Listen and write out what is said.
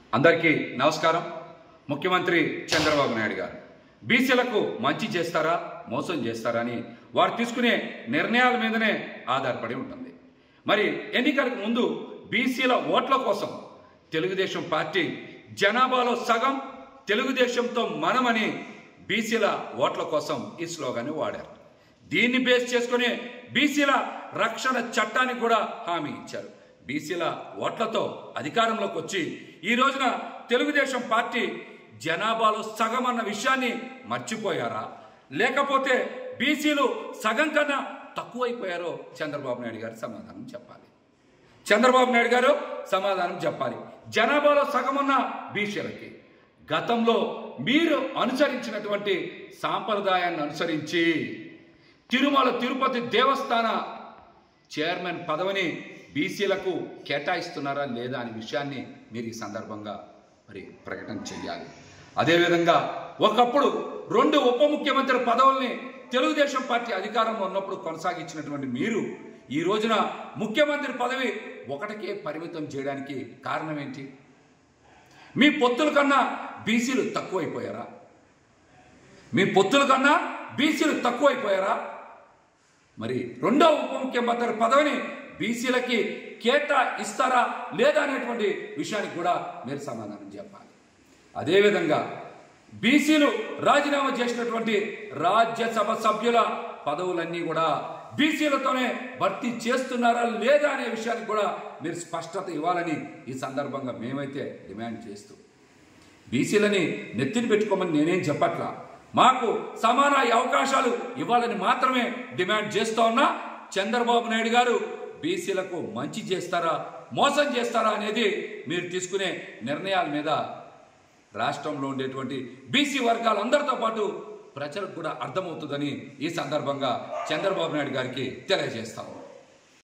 అందరికీ నమస్కారం ముఖ్యమంత్రి చంద్రబాబు నాయుడు గారు బీసీలకు మంచి చేస్తారా మోసం చేస్తారా అని వారు తీసుకునే నిర్ణయాల మీదనే ఆధారపడి ఉంటుంది మరి ఎన్నికలకు ముందు బీసీల ఓట్ల కోసం తెలుగుదేశం పార్టీ జనాభాలో సగం తెలుగుదేశంతో మనమని బీసీల ఓట్ల కోసం ఈ స్లోగాన్ని వాడారు దీన్ని బేస్ చేసుకుని బీసీల రక్షణ చట్టానికి కూడా హామీ ఇచ్చారు బీసీల ఓట్లతో అధికారంలోకి వచ్చి ఈ రోజున తెలుగుదేశం పార్టీ జనాభాలో సగం అన్న విషయాన్ని మర్చిపోయారా లేకపోతే బీసీలు సగం కన్నా తక్కువైపోయారో చంద్రబాబు నాయుడు గారు సమాధానం చెప్పాలి చంద్రబాబు నాయుడు గారు సమాధానం చెప్పాలి జనాభాలో సగం ఉన్న బీసీలకి గతంలో మీరు అనుసరించినటువంటి సాంప్రదాయాన్ని అనుసరించి తిరుమల తిరుపతి దేవస్థాన చైర్మన్ పదవిని బీసీలకు కేటాయిస్తున్నారా లేదా అనే విషయాన్ని మీరు ఈ సందర్భంగా మరి ప్రకటన చేయాలి అదేవిధంగా ఒకప్పుడు రెండు ఉప ముఖ్యమంత్రి పదవుల్ని తెలుగుదేశం పార్టీ అధికారంలో ఉన్నప్పుడు కొనసాగించినటువంటి మీరు ఈ రోజున ముఖ్యమంత్రి పదవి ఒకటికే పరిమితం చేయడానికి కారణం ఏంటి మీ పొత్తుల కన్నా బీసీలు తక్కువైపోయారా మీ పొత్తుల కన్నా బీసీలు తక్కువైపోయారా మరి రెండో ఉప ముఖ్యమంత్రి పదవిని బీసీలకి కేటా ఇస్తారా లేదా అనేటువంటి విషయానికి కూడా మీరు సమాధానం చెప్పాలి అదేవిధంగా బీసీలు రాజీనామా చేసినటువంటి రాజ్యసభ సభ్యుల పదవులన్నీ కూడా బీసీలతోనే భర్తీ చేస్తున్నారా లేదా అనే విషయానికి కూడా మీరు స్పష్టత ఇవ్వాలని ఈ సందర్భంగా మేమైతే డిమాండ్ చేస్తూ బీసీలని నెత్తిని పెట్టుకోమని నేనేం చెప్పట్లా మాకు సమాన అవకాశాలు ఇవ్వాలని మాత్రమే డిమాండ్ చేస్తూ ఉన్నా చంద్రబాబు నాయుడు గారు బీసీలకు మంచి చేస్తారా మోసం చేస్తారా అనేది మీరు తీసుకునే నిర్ణయాల మీద రాష్ట్రంలో ఉండేటువంటి బీసీ వర్గాలందరితో పాటు ప్రజలకు కూడా అర్థమవుతుందని ఈ సందర్భంగా చంద్రబాబు నాయుడు గారికి తెలియజేస్తాము